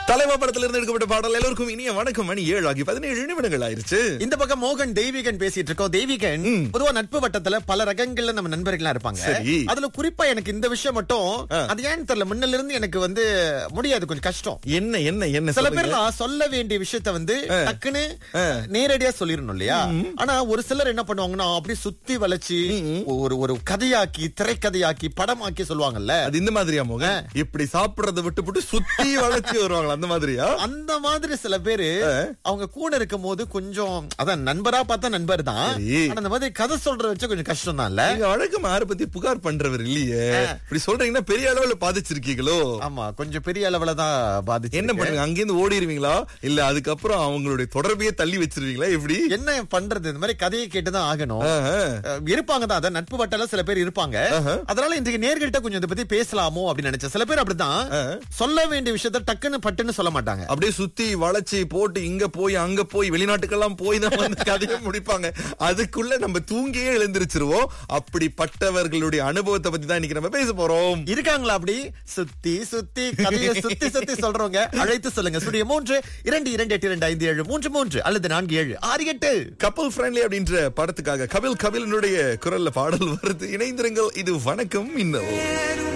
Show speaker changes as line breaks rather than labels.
தலைவா படத்துல இருந்து எடுக்கப்பட்ட பாடல் எல்லோருக்கும் இனிய வணக்கம் மணி ஏழு ஆகி பதினேழு நிமிடங்கள் ஆயிருச்சு
இந்த பக்கம் மோகன் தெய்வீகன் பேசிட்டு இருக்கோம் தெய்வீகன் பொதுவா நட்பு வட்டத்துல பல ரகங்கள்ல நம்ம நண்பர்களா இருப்பாங்க
சரி.
அதுல குறிப்பா எனக்கு இந்த விஷயம் மட்டும் அது ஏன்னு தெரியல முன்னில இருந்து எனக்கு வந்து முடியாது கொஞ்சம் கஷ்டம்
என்ன என்ன என்ன
சில
சொல்லுங்க.
பேர்லாம் சொல்ல வேண்டிய விஷயத்த வந்து டக்குன்னு நேரடியா சொல்லிடணும் இல்லையா ஆனா ஒரு சிலர் என்ன பண்ணுவாங்கன்னா அப்படியே சுத்தி வளைச்சு ஒரு ஒரு கதையாக்கி திரைக்கதையாக்கி படமாக்கி சொல்லுவாங்கல்ல
அது இந்த மாதிரியா மோகன் இப்படி சாப்பிடுறத விட்டு விட்டு சுத்தி வளைச்சு வருவாங்களா அந்த மாதிரியா
அந்த மாதிரி சில பேரு அவங்க கூட இருக்கும் போது கொஞ்சம் அதான் நண்பரா பார்த்தா நண்பர் தான்
சரி.
ஆனா அந்த மாதிரி கதை சொல்றத வச்சு கொஞ்சம் கஷ்டம் தான்ல
நீங்க வழக்கம் யாரை பத்தி புகார் பண்றவர் இல்லையே இப்படி சொல்றீங்கன்னா பெரிய அளவுல பாதிச்சிருக்கீங்களோ
ஆமா கொஞ்சம் பெரிய அளவுல தான் பாதிச்சு
என்ன பண்ணுங்க அங்கிருந்து ஓடிடுவீங்களா இல்ல அதுக்கப்புறம் அவங்களுடைய தொடர்பையே தள்ளி வச்சிருவீங்களா எப்படி
என்ன பண்றது இந்த மாதிரி கதையை கேட்டுதான் ஆகணும்
ஆஹா.
அஹ் இருப்பாங்க தான் அதான் நட்பு வட்டால சில பேர் இருப்பாங்க அதனால இன்றைக்கு நேர்கிட்ட கொஞ்சம் இதை பத்தி பேசலாமோ அப்படின்னு நினைச்சேன் சில பேர் அப்படிதான் சொல்ல வேண்டிய விஷயத்த டக்குன்னு பட்டுன்னு சொல்ல மாட்டாங்க
அப்படியே சுத்தி வளைச்சு போட்டு இங்க போய் அங்க போய் வெளிநாட்டுக்கெல்லாம் போய் தான் வந்து கதையை முடிப்பாங்க அதுக்குள்ள நம்ம தூங்கியே எழுந்திருச்சிருவோம் அப்படிப்பட்டவர்களுடைய அனுபவத்தை பத்தி தான் இன்னைக்கு நம்ம பேச போறோம்
இருக்காங்களா அப்படி சுத்தி சுத்தி கதையை சுத்தி சுத்தி சொல்றவங்க அழைத்து சொல்லுங்க ஸ்டுடியோ மூன்று இரண்டு இரண்டு எட்டு இரண்டு ஐந்து ஏழு மூன்று மூன்று அல்லது நான்கு ஏழு ஆறு எட்டு
கப்பல் ஃப்ரெண்ட்லி அப்படின்ற படத்துக்காக கபில் கபிலனுடைய குரல்ல பாடல் வருது இணைந்திருங்கள் இது வணக்கம் இன்னும்